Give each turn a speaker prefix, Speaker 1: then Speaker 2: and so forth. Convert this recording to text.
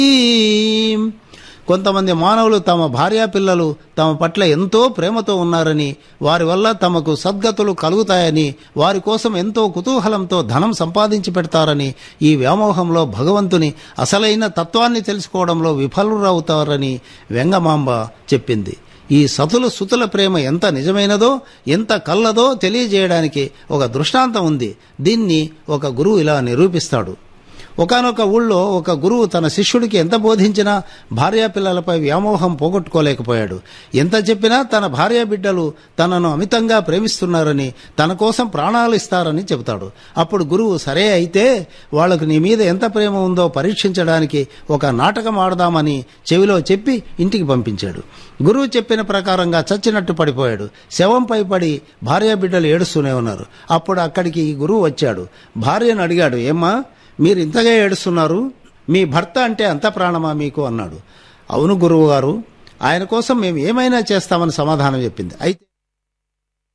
Speaker 1: కొంతమంది మానవులు తమ భార్యా పిల్లలు తమ పట్ల ఎంతో ప్రేమతో ఉన్నారని వారి వల్ల తమకు సద్గతులు కలుగుతాయని వారి కోసం ఎంతో కుతూహలంతో ధనం సంపాదించి పెడతారని ఈ వ్యామోహంలో భగవంతుని అసలైన తత్వాన్ని తెలుసుకోవడంలో విఫలురవుతారని వెంగమాంబ చెప్పింది ఈ సతుల సుతుల ప్రేమ ఎంత నిజమైనదో ఎంత కల్లదో తెలియజేయడానికి ఒక దృష్టాంతం ఉంది దీన్ని ఒక గురువు ఇలా నిరూపిస్తాడు ఒకనొక ఊళ్ళో ఒక గురువు తన శిష్యుడికి ఎంత బోధించినా భార్యా పిల్లలపై వ్యామోహం పోగొట్టుకోలేకపోయాడు ఎంత చెప్పినా తన భార్యా బిడ్డలు తనను అమితంగా ప్రేమిస్తున్నారని తన కోసం ప్రాణాలు ఇస్తారని చెబుతాడు అప్పుడు గురువు సరే అయితే వాళ్లకు నీ మీద ఎంత ప్రేమ ఉందో పరీక్షించడానికి ఒక నాటకం ఆడదామని చెవిలో చెప్పి ఇంటికి పంపించాడు గురువు చెప్పిన ప్రకారంగా చచ్చినట్టు పడిపోయాడు శవంపై పడి భార్యా బిడ్డలు ఏడుస్తూనే ఉన్నారు అప్పుడు అక్కడికి ఈ గురువు వచ్చాడు భార్యను అడిగాడు ఏమ్మా మీరు ఇంతగా ఏడుస్తున్నారు మీ భర్త అంటే అంత ప్రాణమా మీకు అన్నాడు అవును గురువు గారు ఆయన కోసం మేము ఏమైనా చేస్తామని సమాధానం చెప్పింది అయితే